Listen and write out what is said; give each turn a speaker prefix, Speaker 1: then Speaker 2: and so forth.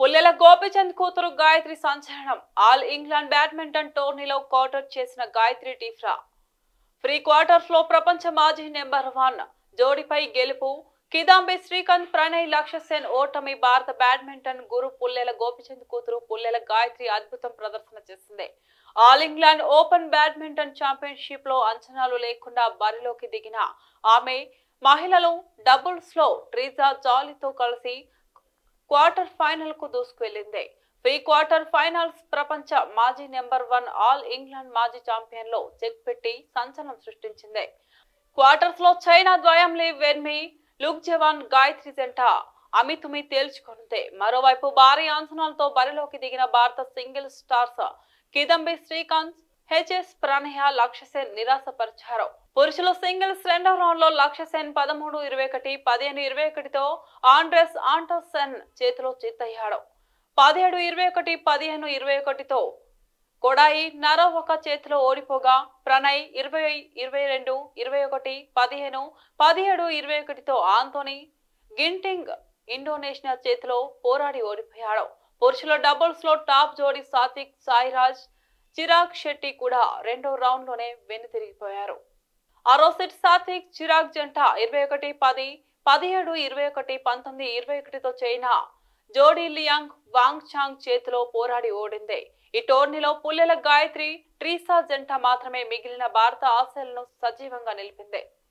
Speaker 1: పుల్లెల గోపిచంద్ కూతురు గాయత్రి సంచలనం all England badminton టోర్నీలో క్వార్టర్ చేసిన గాయత్రి టీఫ్రా ప్రీ క్వార్టర్స్ లో ప్రపంచ మాజీ నెంబర్ వన్ జోడీపై గెలుపు కిదాంబి శ్రీకాంత్ ప్రణయ్ లక్ష్య సేన్ ఓటమి భారత బ్యాడ్మింటన్ గురు పుల్లెల గోపిచంద్ కూతురు పుల్లెల గాయత్రి అద్భుతం ప్రదర్శన చేసింది all England open badminton championship లో అంచనాలు లేకుండా బరిలోకి దిగిన ఆమె మహిళలు డబుల్స్ లో ట్రీజా జాలీతో కలిసి క్వార్టర్ ఫైనల్ కు దూసుకువెళ్లింది ప్రీ క్వార్టర్ ఫైనల్స్ ప్రపంచ మాజీ నెంబర్ వన్ ఆల్ ఇంగ్లాండ్ మాజీ ఛాంపియన్ లో చెక్ పెట్టి సంచలనం సృష్టించింది క్వార్టర్స్ లో చైనా ద్వయం లీ వెన్మి లుక్ జవాన్ గాయత్రి జంట అమితుమి తేల్చుకుంది మరోవైపు భారీ అంచనాలతో బరిలోకి దిగిన భారత సింగిల్ స్టార్స్ కిదంబి శ్రీకాంత్ హెచ్ఎస్ ప్రణయ లక్ష్యసేన్ నిరాశపరిచారు పురుషుల సింగిల్స్ రెండవ రౌండ్ లో లక్ష్యసేన్ పదమూడు ఇరవై ఒకటి పదిహేను ఇరవై ఒకటితో ఆండ్రెస్ ఆంటోసెన్ చేతిలో చిత్తయ్యాడు పదిహేడు ఇరవై ఒకటి పదిహేను ఇరవై ఒకటితో కొడాయి నరో ఒక చేతిలో ఓడిపోగా ప్రణయ్ ఇరవై ఇరవై రెండు ఇరవై ఒకటి పదిహేను పదిహేడు ఇరవై ఒకటితో ఆంతోని గింటింగ్ ఇండోనేషియా చేతిలో పోరాడి ఓడిపోయాడు పురుషుల డబుల్స్ లో టాప్ జోడీ సాత్విక్ సాయిరాజ్ చిరాగ్ శెట్టి కూడా రెండో రౌండ్ లోనే వెనుతిరిగిపోయారు అరోసెట్ సాత్విక్ చిరాగ్ జంట ఇరవై ఒకటి పది పదిహేడు ఇరవై ఒకటి పంతొమ్మిది ఇరవై ఒకటితో చైనా జోడీ లియాంగ్ వాంగ్ చాంగ్ చేతిలో పోరాడి ఓడింది ఈ టోర్నీలో పుల్లెల గాయత్రి ట్రీసా జంట మాత్రమే మిగిలిన భారత ఆశలను సజీవంగా నిలిపింది